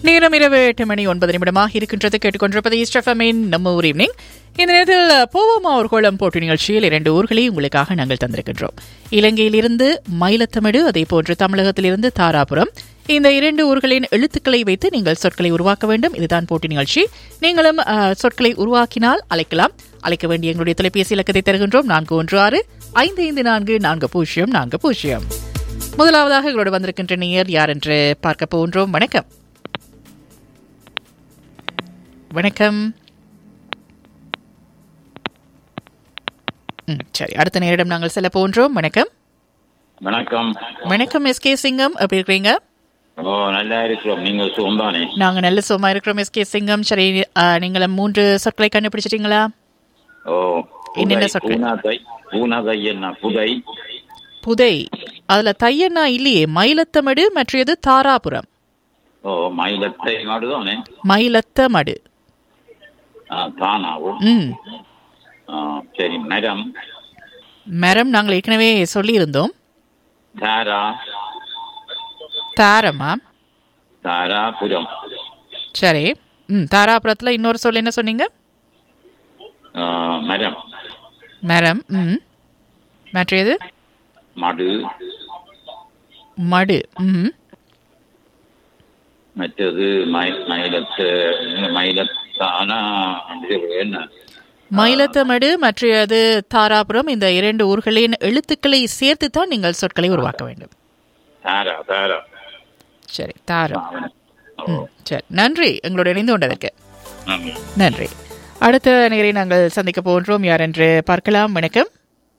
நேரம் இரவு எட்டு மணி ஒன்பது நிமிடமாக இருக்கின்றது கேட்டுக்கொண்டிருப்பது ஈஸ்டஃபமின் நம்ம ஊர் ஈவினிங் இந்த நேரத்தில் போவோமா ஒரு கோலம் போட்டி நிகழ்ச்சியில் இரண்டு ஊர்களை உங்களுக்காக நாங்கள் தந்திருக்கின்றோம் இலங்கையிலிருந்து மயிலத்தமிடு அதே போன்று தமிழகத்திலிருந்து தாராபுரம் இந்த இரண்டு ஊர்களின் எழுத்துக்களை வைத்து நீங்கள் சொற்களை உருவாக்க வேண்டும் இதுதான் போட்டி நிகழ்ச்சி நீங்களும் அஹ், சொற்களை உருவாக்கினால் அழைக்கலாம் அழைக்க வேண்டிய எங்களுடைய தொலைபேசி இலக்கத்தை தருகின்றோம் நான்கு ஒன்று ஆறு ஐந்து ஐந்து நான்கு நான்கு பூஜ்ஜியம் நான்கு பூஜ்ஜியம் முதலாவதாக எங்களோடு வந்திருக்கின்ற நேயர் யார் என்று பார்க்க போகின்றோம் வணக்கம் வணக்கம் ம், சரி அடுத்த நேரிடம் நாங்கள் செல்ல போன்றோம் வணக்கம் வணக்கம் வணக்கம் எஸ் கே சிங்கம் எப்படி இருக்கிறீங்க ஓ நல்லா இருக்கிறோம் நீங்க சுகம்தானே நாங்க நல்ல சும்மா இருக்கிறோம் எஸ் கே சிங்கம் சரி ஆ, நீங்களும் மூன்று சொற்களை கண்டுபிடிச்சிட்டீங்களா ஓ என்னென்ன புதை, சொற்கள்? பூனாதை பூனாதை என்ன புதை புதை அதுல தையன்னா இல்லையே மயிலத்தமடு மற்றது தாராபுரம் ஓ மயிலத்தை மாடுதானே மயிலத்தமடு ஆ, தானாவும் ம் ஆ, சரி மரம் மரம் நாங்கள் ஏற்கனவே சொல்லியிருந்தோம் தாரா தாரமா தாராபுரம் சரி ம் தாராபுரத்துல இன்னொரு சொல் என்ன சொன்னீங்க ஆ, மரம் மரம் ம் மற்றது மடு மடு ம் மற்றது மய- மயிலத்து மயிலத்தானா என்ன மயிலத்தமடு மற்றது தாராபுரம் இந்த இரண்டு ஊர்களின் எழுத்துக்களை சேர்த்து தான் நீங்கள் சொற்களை உருவாக்க வேண்டும் தாரா தாரா சரி தாரம் ஓ ம், சரி நன்றி எங்களோட இணைந்து கொண்டதற்கு நன்றி நன்றி அடுத்த நேரை நாங்கள் சந்திக்க போன்றோம் யார் என்று பார்க்கலாம் வணக்கம்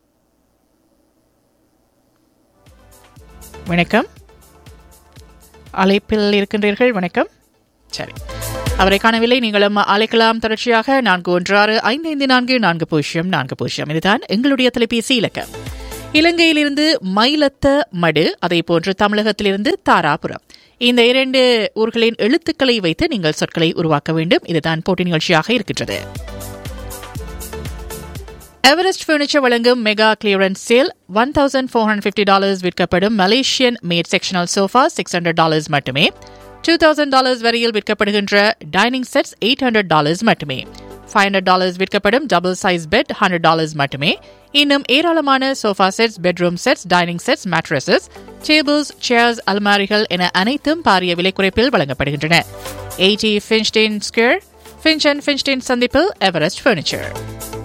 வணக்கம் அழைப்பில் இருக்கின்றீர்கள் வணக்கம் சரி அவரை காணவில்லை நீங்களும் அழைக்கலாம் தொடர்ச்சியாக நான்கு ஒன்று ஆறு ஐந்து ஐந்து நான்கு நான்கு பூஜ்ஜியம் நான்கு பூஜ்ஜியம் இதுதான் எங்களுடைய தொலைபேசி இலக்கம் இலங்கையிலிருந்து மயிலத்த மடு அதே போன்று தமிழகத்திலிருந்து தாராபுரம் இந்த இரண்டு ஊர்களின் எழுத்துக்களை வைத்து நீங்கள் சொற்களை உருவாக்க வேண்டும் இதுதான் போட்டி நிகழ்ச்சியாக இருக்கின்றது எவரெஸ்ட் ஃபர்னிச்சர் வழங்கும் mega clearance sale one thousand four hundred fifty dollars விற்கப்படும் Malaysian made sectional sofa six hundred dollars மட்டுமே டூ தௌசண்ட் டாலர்ஸ் வரையில் விற்கப்படுகின்ற dining sets eight hundred dollars மட்டுமே ஃபைவ் ஹண்ட்ரட் டாலர்ஸ் விற்கப்படும் double size bed hundred dollars மட்டுமே இன்னும் ஏராளமான sofa sets bedroom sets dining sets mattresses tables chairs அல்மாரிகள் என அனைத்தும் பாரிய விலை குறைப்பில் வழங்கப்படுகின்றன eighty Finstein square Finch and ஃபின்ஸ்டீன் சந்திப்பில் எவரெஸ்ட் ஃபர்னிச்சர்